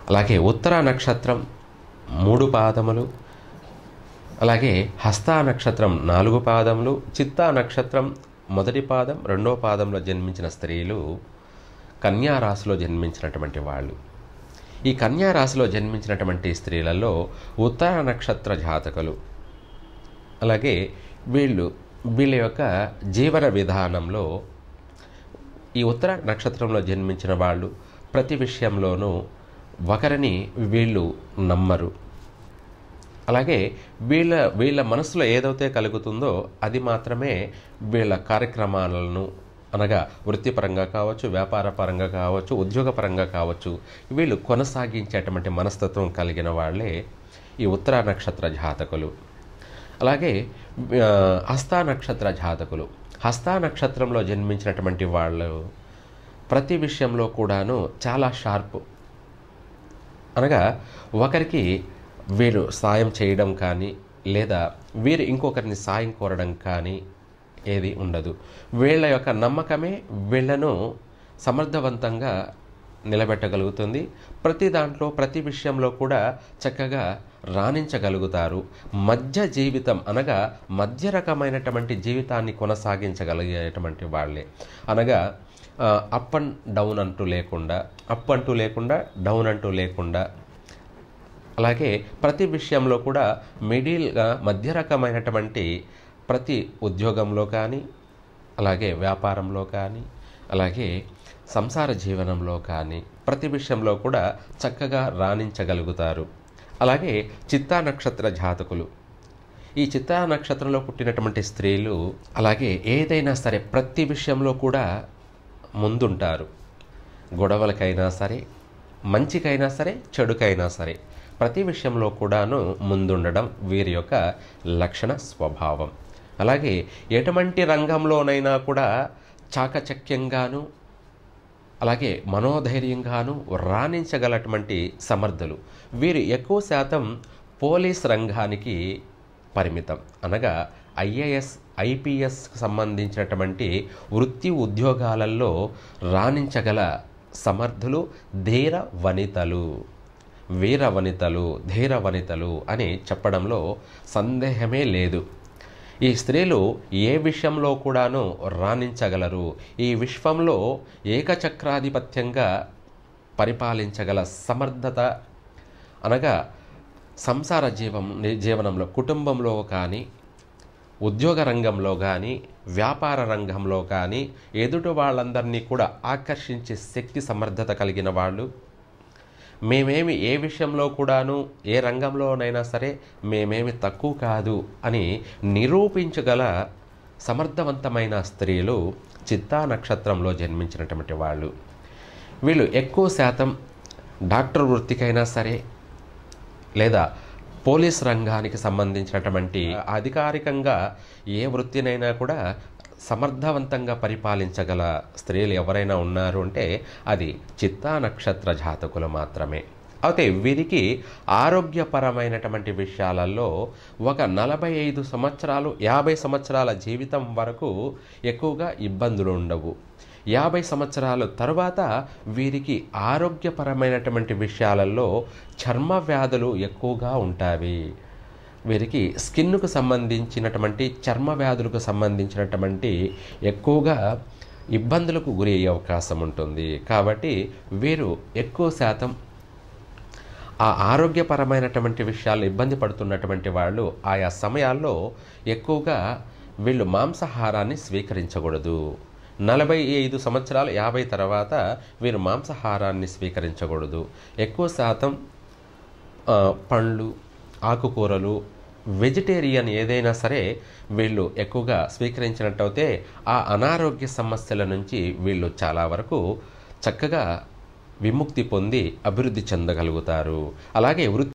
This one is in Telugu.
అలాగే ఉత్తర నక్షత్రం మూడు పాదములు అలాగే హస్త నక్షత్రం నాలుగు పాదములు చిత్తా నక్షత్రం మొదటి పాదం రెండో పాదంలో జన్మించిన స్త్రీలు కన్యా రాశిలో జన్మించినటువంటి వాళ్ళు ఈ కన్యా రాశిలో జన్మించినటువంటి స్త్రీలలో ఉత్తర నక్షత్ర జాతకులు అలాగే వీళ్ళు వీళ్ళ యొక్క జీవన విధానంలో ఈ ఉత్తర నక్షత్రంలో జన్మించిన వాళ్ళు ప్రతి విషయంలోనూ ఒకరిని వీళ్ళు నమ్మరు అలాగే వీళ్ళ వీళ్ళ మనసులో ఏదైతే కలుగుతుందో అది మాత్రమే వీళ్ళ కార్యక్రమాలను అనగా వృత్తిపరంగా కావచ్చు వ్యాపార పరంగా కావచ్చు ఉద్యోగపరంగా కావచ్చు వీళ్ళు కొనసాగించేటువంటి మనస్తత్వం కలిగిన వాళ్ళే ఈ ఉత్తర నక్షత్ర జాతకులు అలాగే ఆ, హస్తా నక్షత్ర జాతకులు హస్తా నక్షత్రంలో జన్మించినటువంటి వాళ్ళు ప్రతి విషయంలో కూడాను చాలా షార్ప్ అనగా ఒకరికి వీరు సాయం చేయడం కానీ లేదా వీరు ఇంకొకరిని సాయం కోరడం కానీ ఏది ఉండదు వీళ్ళ యొక్క నమ్మకమే వీళ్ళను సమర్థవంతంగా నిలబెట్టగలుగుతుంది ప్రతి దాంట్లో ప్రతి విషయంలో కూడా చక్కగా రాణించగలుగుతారు మధ్య జీవితం అనగా మధ్య రకమైనటువంటి జీవితాన్ని కొనసాగించగలిగేటువంటి వాళ్ళే అనగా అప్ అండ్ డౌన్ అంటూ లేకుండా అప్ అంటూ లేకుండా డౌన్ అంటూ లేకుండా అలాగే ప్రతి విషయంలో కూడా మిడిల్గా మధ్య రకమైనటువంటి ప్రతి ఉద్యోగంలో కానీ అలాగే వ్యాపారంలో కానీ అలాగే సంసార జీవనంలో కానీ ప్రతి విషయంలో కూడా చక్కగా రాణించగలుగుతారు అలాగే చిత్తా నక్షత్ర జాతకులు ఈ చిత్తా నక్షత్రంలో పుట్టినటువంటి స్త్రీలు అలాగే ఏదైనా సరే ప్రతి విషయంలో కూడా ముందుంటారు గొడవలకైనా సరే మంచికైనా సరే చెడుకైనా సరే ప్రతి విషయంలో కూడాను ముందుండడం వీరి యొక్క లక్షణ స్వభావం అలాగే ఎటువంటి రంగంలోనైనా కూడా చాకచక్యంగాను అలాగే మనోధైర్యంగాను రాణించగలటువంటి సమర్థులు వీరు ఎక్కువ శాతం పోలీస్ రంగానికి పరిమితం అనగా ఐఏఎస్ ఐపీఎస్ సంబంధించినటువంటి వృత్తి ఉద్యోగాలలో రాణించగల సమర్థులు ధీర వనితలు వీర వనితలు ధీర వనితలు అని చెప్పడంలో సందేహమే లేదు ఈ స్త్రీలు ఏ విషయంలో కూడాను రాణించగలరు ఈ విశ్వంలో ఏకచక్రాధిపత్యంగా పరిపాలించగల సమర్థత అనగా సంసార జీవం జీవనంలో కుటుంబంలో కానీ ఉద్యోగ రంగంలో కానీ వ్యాపార రంగంలో కానీ ఎదుటి వాళ్ళందరినీ కూడా ఆకర్షించే శక్తి సమర్థత కలిగిన వాళ్ళు మేమేమి ఏ విషయంలో కూడాను ఏ రంగంలోనైనా సరే మేమేమి తక్కువ కాదు అని నిరూపించగల సమర్థవంతమైన స్త్రీలు చిత్తా నక్షత్రంలో జన్మించినటువంటి వాళ్ళు వీళ్ళు ఎక్కువ శాతం డాక్టర్ వృత్తికైనా సరే లేదా పోలీస్ రంగానికి సంబంధించినటువంటి అధికారికంగా ఏ వృత్తినైనా కూడా సమర్థవంతంగా పరిపాలించగల స్త్రీలు ఎవరైనా ఉన్నారు అంటే అది చిత్తా నక్షత్ర జాతకులు మాత్రమే అయితే వీరికి ఆరోగ్యపరమైనటువంటి విషయాలలో ఒక నలభై ఐదు సంవత్సరాలు యాభై సంవత్సరాల జీవితం వరకు ఎక్కువగా ఇబ్బందులు ఉండవు యాభై సంవత్సరాల తరువాత వీరికి ఆరోగ్యపరమైనటువంటి విషయాలలో చర్మ వ్యాధులు ఎక్కువగా ఉంటాయి వీరికి స్కిన్కు సంబంధించినటువంటి చర్మ వ్యాధులకు సంబంధించినటువంటి ఎక్కువగా ఇబ్బందులకు గురి అయ్యే అవకాశం ఉంటుంది కాబట్టి వీరు ఎక్కువ శాతం ఆ ఆరోగ్యపరమైనటువంటి విషయాలు ఇబ్బంది పడుతున్నటువంటి వాళ్ళు ఆయా సమయాల్లో ఎక్కువగా వీళ్ళు మాంసాహారాన్ని స్వీకరించకూడదు నలభై ఐదు సంవత్సరాలు యాభై తర్వాత వీరు మాంసాహారాన్ని స్వీకరించకూడదు ఎక్కువ శాతం ఆ, పండ్లు ఆకుకూరలు వెజిటేరియన్ ఏదైనా సరే వీళ్ళు ఎక్కువగా స్వీకరించినట్టయితే ఆ అనారోగ్య సమస్యల నుంచి వీళ్ళు చాలా వరకు చక్కగా విముక్తి పొంది అభివృద్ధి చెందగలుగుతారు అలాగే వృత్తి